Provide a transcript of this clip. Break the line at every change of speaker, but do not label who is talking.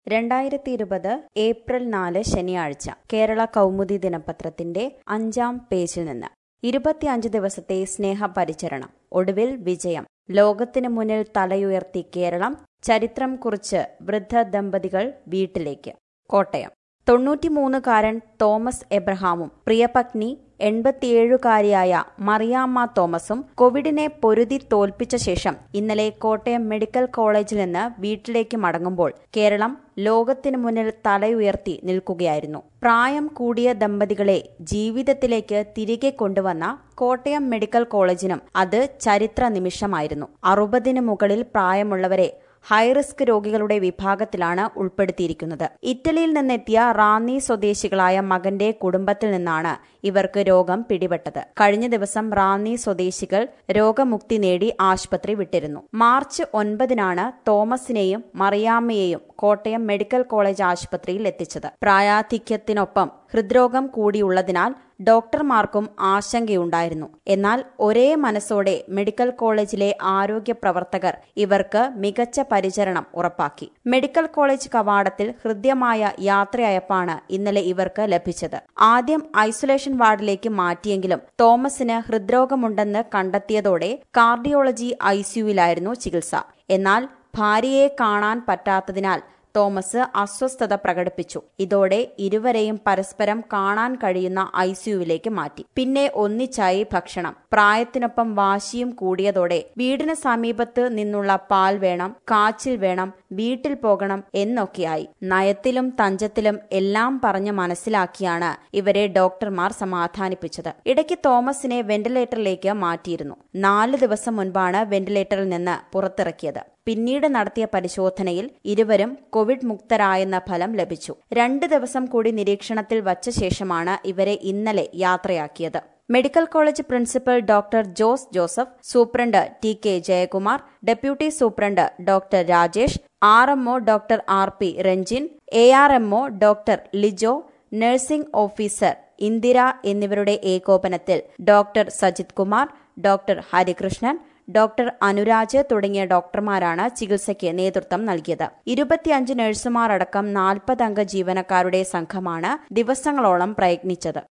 രണ്ടായിരത്തി ഇരുപത് ഏപ്രിൽ നാല് ശനിയാഴ്ച കേരള കൗമുദി ദിനപത്രത്തിന്റെ അഞ്ചാം പേജിൽ നിന്ന് ഇരുപത്തിയഞ്ച് ദിവസത്തെ സ്നേഹപരിചരണം ഒടുവിൽ വിജയം ലോകത്തിനു മുന്നിൽ തലയുയർത്തി കേരളം ചരിത്രം കുറിച്ച് വൃദ്ധ ദമ്പതികൾ വീട്ടിലേക്ക് കോട്ടയം തൊണ്ണൂറ്റിമൂന്നുകാരൻ തോമസ് എബ്രഹാമും പ്രിയപത്നി എൺപത്തിയേഴുകാരിയായ മറിയാമ്മ തോമസും കോവിഡിനെ പൊരുതി തോൽപ്പിച്ച ശേഷം ഇന്നലെ കോട്ടയം മെഡിക്കൽ കോളേജിൽ നിന്ന് വീട്ടിലേക്ക് മടങ്ങുമ്പോൾ കേരളം ലോകത്തിനു മുന്നിൽ തലയുയർത്തി നിൽക്കുകയായിരുന്നു പ്രായം കൂടിയ ദമ്പതികളെ ജീവിതത്തിലേക്ക് തിരികെ കൊണ്ടുവന്ന കോട്ടയം മെഡിക്കൽ കോളേജിനും അത് ചരിത്ര നിമിഷമായിരുന്നു അറുപതിനു മുകളിൽ പ്രായമുള്ളവരെ ഹൈറിസ്ക് രോഗികളുടെ വിഭാഗത്തിലാണ് ഉൾപ്പെടുത്തിയിരിക്കുന്നത് ഇറ്റലിയിൽ നിന്നെത്തിയ റാന്നി സ്വദേശികളായ മകന്റെ കുടുംബത്തിൽ നിന്നാണ് ഇവർക്ക് രോഗം പിടിപെട്ടത് കഴിഞ്ഞ ദിവസം റാന്നി സ്വദേശികൾ രോഗമുക്തി നേടി ആശുപത്രി വിട്ടിരുന്നു മാർച്ച് ഒൻപതിനാണ് തോമസിനെയും മറിയാമ്മയെയും കോട്ടയം മെഡിക്കൽ കോളേജ് ആശുപത്രിയിൽ എത്തിച്ചത് പ്രായാധിക്യത്തിനൊപ്പം ഹൃദ്രോഗം കൂടിയുള്ളതിനാൽ ഡോക്ടർമാർക്കും ആശങ്കയുണ്ടായിരുന്നു എന്നാൽ ഒരേ മനസ്സോടെ മെഡിക്കൽ കോളേജിലെ ആരോഗ്യ പ്രവർത്തകർ ഇവർക്ക് മികച്ച പരിചരണം ഉറപ്പാക്കി മെഡിക്കൽ കോളേജ് കവാടത്തിൽ ഹൃദ്യമായ യാത്രയയപ്പാണ് ഇന്നലെ ഇവർക്ക് ലഭിച്ചത് ആദ്യം ഐസൊലേഷൻ വാർഡിലേക്ക് മാറ്റിയെങ്കിലും തോമസിന് ഹൃദ്രോഗമുണ്ടെന്ന് കണ്ടെത്തിയതോടെ കാർഡിയോളജി ഐസിയുവിലായിരുന്നു ചികിത്സ എന്നാൽ ഭാര്യയെ കാണാൻ പറ്റാത്തതിനാൽ തോമസ് അസ്വസ്ഥത പ്രകടിപ്പിച്ചു ഇതോടെ ഇരുവരെയും പരസ്പരം കാണാൻ കഴിയുന്ന ഐസിയുവിലേക്ക് മാറ്റി പിന്നെ ഒന്നിച്ചായി ഭക്ഷണം പ്രായത്തിനൊപ്പം വാശിയും കൂടിയതോടെ വീടിന് സമീപത്ത് നിന്നുള്ള പാൽ വേണം കാച്ചിൽ വേണം വീട്ടിൽ പോകണം എന്നൊക്കെയായി നയത്തിലും തഞ്ചത്തിലും എല്ലാം പറഞ്ഞ് മനസ്സിലാക്കിയാണ് ഇവരെ ഡോക്ടർമാർ സമാധാനിപ്പിച്ചത് ഇടയ്ക്ക് തോമസിനെ വെന്റിലേറ്ററിലേക്ക് മാറ്റിയിരുന്നു നാല് ദിവസം മുൻപാണ് വെന്റിലേറ്ററിൽ നിന്ന് പുറത്തിറക്കിയത് പിന്നീട് നടത്തിയ പരിശോധനയിൽ ഇരുവരും കോവിഡ് മുക്തരായെന്ന ഫലം ലഭിച്ചു രണ്ട് ദിവസം കൂടി നിരീക്ഷണത്തിൽ വച്ച ശേഷമാണ് ഇവരെ ഇന്നലെ യാത്രയാക്കിയത് medical college principal doctor Jose Joseph superintendent T K Jayakumar deputy superintendent doctor Rajesh R MO doctor R P Ranjin A R MO doctor Lijo nursing officer Indira എന്നിവരുടെ ഏകോപനത്തിൽ doctor Sajith Kumar doctor Harikrishnan doctor Anuraj തുടങ്ങിയ ഡോക്ടർമാരാണ് ചികിത്സയ്ക്ക് നേതൃത്വം നൽകിയത് ഇരുപത്തിയഞ്ച് നഴ്സുമാർ അടക്കം നാൽപ്പത് അംഗ ജീവനക്കാരുടെ സംഘമാണ് ദിവസങ്ങളോളം പ്രയത്നിച്ചത്